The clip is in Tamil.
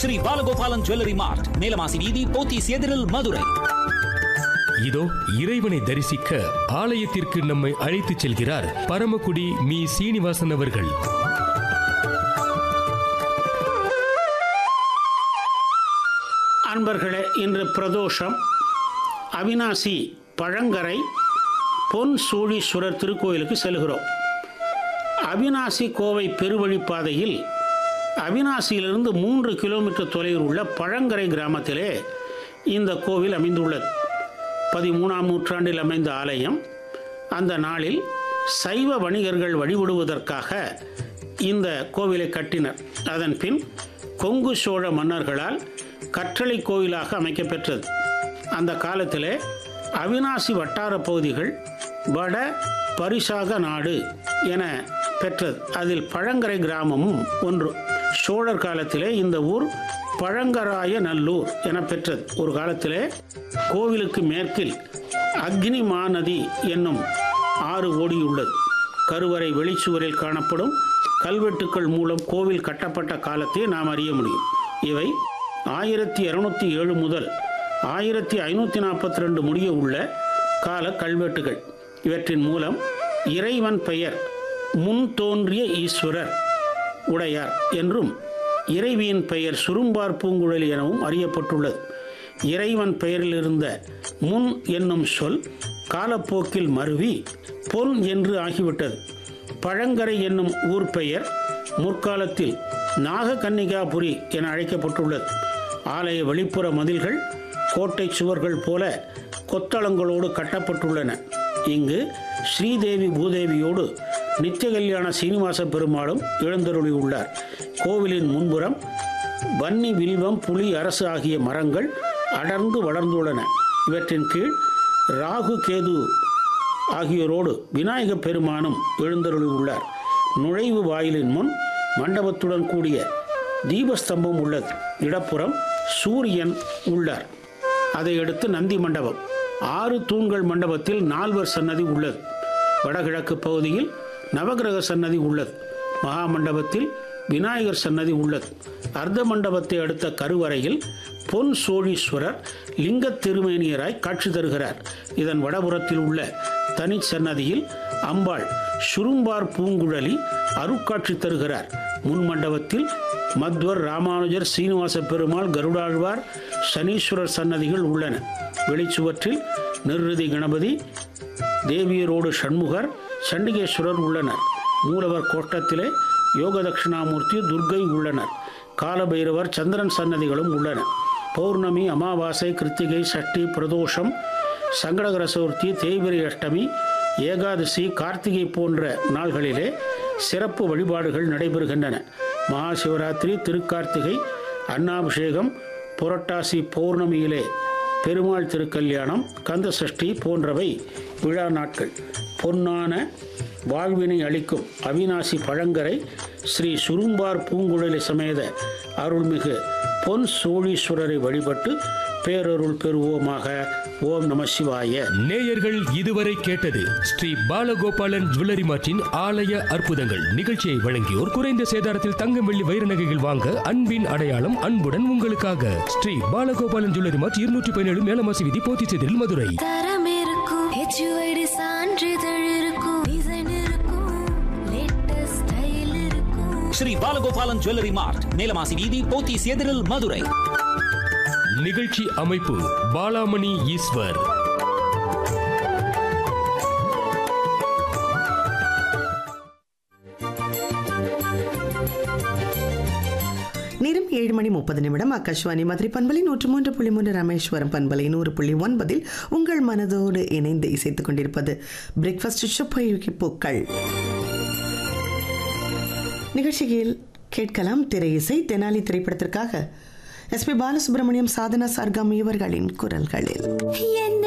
ஸ்ரீ பாலகோபாலன் ஜுவல்லரி மார்ட் மேலமாசி வீதி போத்தீஸ் எதிரில் மதுரை இதோ இறைவனை தரிசிக்க ஆலயத்திற்கு நம்மை அழைத்துச் செல்கிறார் பரமக்குடி மீ சீனிவாசன் அவர்கள் அன்பர்களே இன்று பிரதோஷம் அவினாசி பழங்கரை பொன் சூழீஸ்வரர் திருக்கோயிலுக்கு செல்கிறோம் அவினாசி கோவை பெருவழிப்பாதையில் அவினாசியிலிருந்து மூன்று கிலோமீட்டர் தொலைவில் உள்ள பழங்கரை கிராமத்திலே இந்த கோவில் அமைந்துள்ளது பதிமூணாம் நூற்றாண்டில் அமைந்த ஆலயம் அந்த நாளில் சைவ வணிகர்கள் வழிபடுவதற்காக இந்த கோவிலை கட்டினர் அதன் பின் கொங்கு சோழ மன்னர்களால் கற்றளை கோயிலாக அமைக்கப்பெற்றது அந்த காலத்திலே அவினாசி வட்டார பகுதிகள் வட பரிசாக நாடு என பெற்றது அதில் பழங்கரை கிராமமும் ஒன்று சோழர் காலத்திலே இந்த ஊர் பழங்கராய நல்லூர் என பெற்றது ஒரு காலத்திலே கோவிலுக்கு மேற்கில் அக்னி மாநதி என்னும் ஆறு ஓடியுள்ளது கருவறை வெளிச்சுவரில் காணப்படும் கல்வெட்டுக்கள் மூலம் கோவில் கட்டப்பட்ட காலத்தை நாம் அறிய முடியும் இவை ஆயிரத்தி இருநூத்தி ஏழு முதல் ஆயிரத்தி ஐநூற்றி நாற்பத்தி ரெண்டு முடிய உள்ள கால கல்வெட்டுகள் இவற்றின் மூலம் இறைவன் பெயர் முன் தோன்றிய ஈஸ்வரர் உடையார் என்றும் இறைவியின் பெயர் சுரும்பார் பூங்குழலி எனவும் அறியப்பட்டுள்ளது இறைவன் பெயரில் இருந்த முன் என்னும் சொல் காலப்போக்கில் மருவி பொன் என்று ஆகிவிட்டது பழங்கரை என்னும் ஊர் பெயர் முற்காலத்தில் நாககன்னிகாபுரி என அழைக்கப்பட்டுள்ளது ஆலய வெளிப்புற மதில்கள் கோட்டை சுவர்கள் போல கொத்தளங்களோடு கட்டப்பட்டுள்ளன இங்கு ஸ்ரீதேவி பூதேவியோடு நித்திய கல்யாண சீனிவாச பெருமாளும் எழுந்தருளி உள்ளார் கோவிலின் முன்புறம் வன்னி வில்வம் புலி அரசு ஆகிய மரங்கள் அடர்ந்து வளர்ந்துள்ளன இவற்றின் கீழ் ராகு கேது ஆகியோரோடு விநாயக பெருமானும் எழுந்தருளி உள்ளார் நுழைவு வாயிலின் முன் மண்டபத்துடன் கூடிய தீபஸ்தம்பம் உள்ளது இடப்புறம் சூரியன் உள்ளார் அதை அடுத்து நந்தி மண்டபம் ஆறு தூண்கள் மண்டபத்தில் நால்வர் சன்னதி உள்ளது வடகிழக்கு பகுதியில் நவகிரக சன்னதி உள்ளது மகா மண்டபத்தில் விநாயகர் சன்னதி உள்ளது அர்த்த மண்டபத்தை அடுத்த கருவறையில் பொன் சோழீஸ்வரர் லிங்க திருமேனியராய் காட்சி தருகிறார் இதன் வடபுறத்தில் உள்ள தனி சன்னதியில் அம்பாள் சுரும்பார் பூங்குழலி அருட்காட்சி தருகிறார் முன் மண்டபத்தில் மத்வர் ராமானுஜர் சீனிவாச பெருமாள் கருடாழ்வார் சனீஸ்வரர் சன்னதிகள் உள்ளன வெளிச்சுவற்றில் நிர்ருதி கணபதி தேவியரோடு சண்முகர் சண்டிகேஸ்வரர் உள்ளனர் மூலவர் கோட்டத்திலே யோக தட்சிணாமூர்த்தி துர்கை உள்ளனர் காலபைரவர் சந்திரன் சன்னதிகளும் உள்ளன பௌர்ணமி அமாவாசை கிருத்திகை சஷ்டி பிரதோஷம் சங்கடகர சதுர்த்தி தேய்பிரை அஷ்டமி ஏகாதசி கார்த்திகை போன்ற நாள்களிலே சிறப்பு வழிபாடுகள் நடைபெறுகின்றன மகா சிவராத்திரி திருக்கார்த்திகை அன்னாபிஷேகம் புரட்டாசி பௌர்ணமியிலே பெருமாள் திருக்கல்யாணம் கந்த சஷ்டி போன்றவை விழா நாட்கள் பொன்னான வாழ்வினை அளிக்கும் அவினாசி பழங்கரை ஸ்ரீ சுரும்பார் பூங்குழலி சமேத அருள்மிகு பொன் சோழீஸ்வரரை வழிபட்டு பேரருள் பெறுவோமாக ஓம் நம சிவாய நேயர்கள் இதுவரை கேட்டது ஸ்ரீ பாலகோபாலன் ஜுவல்லரி மார்ட்டின் ஆலய அற்புதங்கள் நிகழ்ச்சியை வழங்கியோர் குறைந்த சேதாரத்தில் தங்கம் வெள்ளி வைர நகைகள் வாங்க அன்பின் அடையாளம் அன்புடன் உங்களுக்காக ஸ்ரீ பாலகோபாலன் ஜுவல்லரி மார்ட் இருநூற்றி பதினேழு மேலமாசி விதி போத்திச்சேரில் மதுரை தரம் இருக்கும் ஹெச்யூஐடி சான்றிதழ் இருக்கும் டிசைன் இருக்கும் லேட்டஸ்ட் ஸ்டைல் இருக்கும் ஸ்ரீ பாலகோபாலன் ஜுவல்லரி மார்ட் மேலமாசி வீதி போத்தீஸ் எதிரில் மதுரை நிகழ்ச்சி அமைப்பு பாலாமணி ஈஸ்வர் நேரம் ஏழு மணி முப்பது நிமிடம் ஆகாஷ்வாணி மதுரை பண்பலை நூற்று மூன்று புள்ளி மூன்று ராமேஸ்வரம் பண்பலை நூறு புள்ளி ஒன்பதில் உங்கள் மனதோடு இணைந்து இசைத்துக் கொண்டிருப்பது பிரேக்ஃபாஸ்ட் சுப்பையுக்கி பூக்கள் நிகழ்ச்சியில் கேட்கலாம் திரை இசை தெனாலி திரைப்படத்திற்காக எஸ்பி பாலசுப்ரமணியம் சாதனா சர்கம் இவர்களின் குரல்களில் என்ன